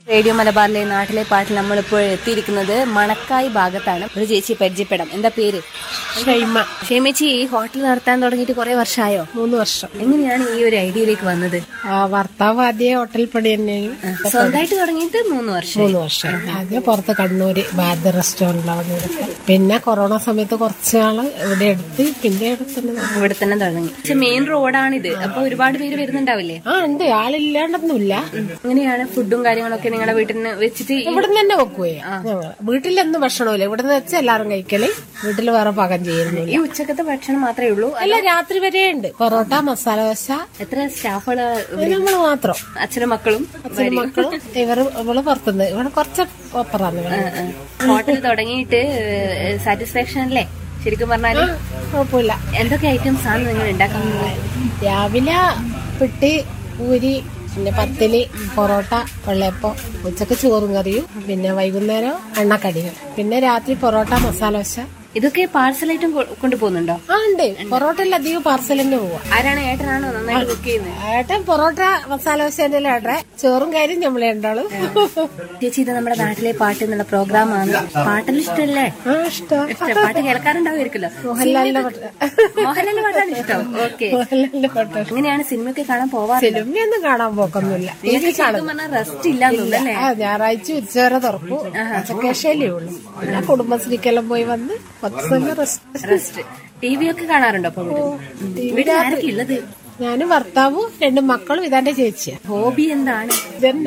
Radio മലബാറിലെ നാട്ടിലെ പാട്ടിൽ നമ്മളിപ്പോൾ എത്തിയിരിക്കുന്നത് മണക്കായി ഭാഗത്താണ് ഒരു ചേച്ചി പരിചയപ്പെടാം എന്താ പേര് ഷൈമ ക്ഷേമേച്ചി ഈ ഹോട്ടൽ നടത്താൻ തുടങ്ങിയിട്ട് കുറെ വർഷമായോ മൂന്ന് വർഷം എങ്ങനെയാണ് ഈ ഒരു ഐഡിയയിലേക്ക് വന്നത് ആ ഭർത്താവ് ആദ്യം ഹോട്ടൽ പണി തന്നെയും സ്വന്തമായിട്ട് തുടങ്ങിയിട്ട് മൂന്ന് വർഷം മൂന്ന് വർഷം ആദ്യം പുറത്ത് കണ്ണൂര് ഭാരത റെസ്റ്റോറന്റ് അവിടെ ഇവിടെയൊക്കെ. പിന്നെ കൊറോണ സമയത്ത് കുറച്ച് നാള് ഇവിടെ എടുത്ത് പിന്നെ ഇവിടെ തന്നെ നടന്നു. ഇവിടെ തന്നെ തുടങ്ങി പക്ഷെ മെയിൻ റോഡാണിത് അപ്പൊ ഒരുപാട് പേര് വരുന്നുണ്ടാവില്ലേ ആ ഉണ്ട് ആളില്ലാണ്ടൊന്നുമില്ല എങ്ങനെയാണ് ഫുഡും കാര്യങ്ങളൊക്കെ നിങ്ങളുടെ വീട്ടിൽ നിന്ന് വെച്ചിട്ട് ഈ- ഇവിടെ നിന്ന് തന്നെ വെക്കുവേ ഞങ്ങള് വീട്ടിലൊന്നും ഭക്ഷണമില്ല ഇവിടെ നിന്ന് വെച്ചാൽ എല്ലാരും കഴിക്കല് വീട്ടിൽ വേറെ പാകം ചെയ്യുന്നില്ല ഈ ഉച്ചക്കത്തെ ഭക്ഷണം മാത്രമേ ഉള്ളൂ അല്ല രാത്രി വരെ ഉണ്ട് പൊറോട്ട മസാല ദോശ എത്ര സ്റ്റാഫുകള് നമ്മൾ മാത്രം അച്ഛനും മക്കളും അച്ഛനും മക്കളും ഇവർ ഇവള് പുറത്തുനിന്ന് ഇവിടെ കുറച്ച് ഒപ്പറാന്ന് ഹോട്ടൽ തുടങ്ങിയിട്ട് സാറ്റിസ്ഫാക്ഷൻ അല്ലേ ശരിക്കും പറഞ്ഞാല് കുഴപ്പമില്ല എന്തൊക്കെ ഐറ്റംസ് ആണ് നിങ്ങൾ ഉണ്ടാക്കുന്നത് രാവിലെ പിട്ടി പൂരി പിന്നെ പത്തില് പൊറോട്ട വെള്ളയപ്പം ഉച്ചക്ക് ചോറും കറിയും പിന്നെ വൈകുന്നേരം എണ്ണക്കടികൾ പിന്നെ രാത്രി പൊറോട്ട മസാല ദോശ ഇതൊക്കെ പാഴ്സലായിട്ടും കൊണ്ടുപോകുന്നുണ്ടോ ആ ഉണ്ട് പൊറോട്ടയിൽ അധികം പാർസൽ തന്നെ പോവാ ആരാണ് ഏട്ടനാണോ നന്നായിട്ട് കുക്ക് ചെയ്യുന്നത് ഏട്ടൻ പൊറോട്ട മസാല ദോശ ഏട്ടൻ ചോറും കാര്യം നമ്മളെ ഉണ്ടാളും ചേച്ചി ഇത് നമ്മുടെ നാട്ടിലെ പാട്ട് എന്നുള്ള പ്രോഗ്രാമാണ് പാട്ടെല്ലാം ഇഷ്ടമല്ലേ ആ ഇഷ്ടം ഇഷ്ടം പാട്ട് കേൾക്കാറുണ്ടാവുമായിരിക്കല്ലോ മോഹൻലാലിന്റെ പാട്ട് മോഹൻലാലിന്റെ പാട്ടാണ് ഇഷ്ടം ഓക്കെ മോഹൻലാലിന്റെ പാട്ട് എങ്ങനെയാണ് സിനിമയൊക്കെ കാണാൻ പോവാറില്ല സിനിമയൊന്നും കാണാൻ പോക്കൊന്നുമില്ല ശരിക്കും പറഞ്ഞാൽ റെസ്റ്റ് ഇല്ലാന്ന് തോന്നുന്നു അല്ലേ ആ ഞായറാഴ്ച ഉച്ചവരെ തുറക്കും ഉച്ചക്കേശയിലേ ഉള്ളൂ പിന്നെ കുടുംബശ്രീക്കെല്ലാം പോയി വന്ന് പത്ത് സമയം റെസ്റ്റ് റെസ്റ്റ് ടി വി ഒക്കെ കാണാറുണ്ടോ അപ്പൊ വീട്ടിൽ ആരൊക്കെ ഉള്ളത് ഞാനും ഭർത്താവും രണ്ട് മക്കളും ഇതാന്റെ ചേച്ചിയാ ഹോബി എന്താണ് ഇതന്നെ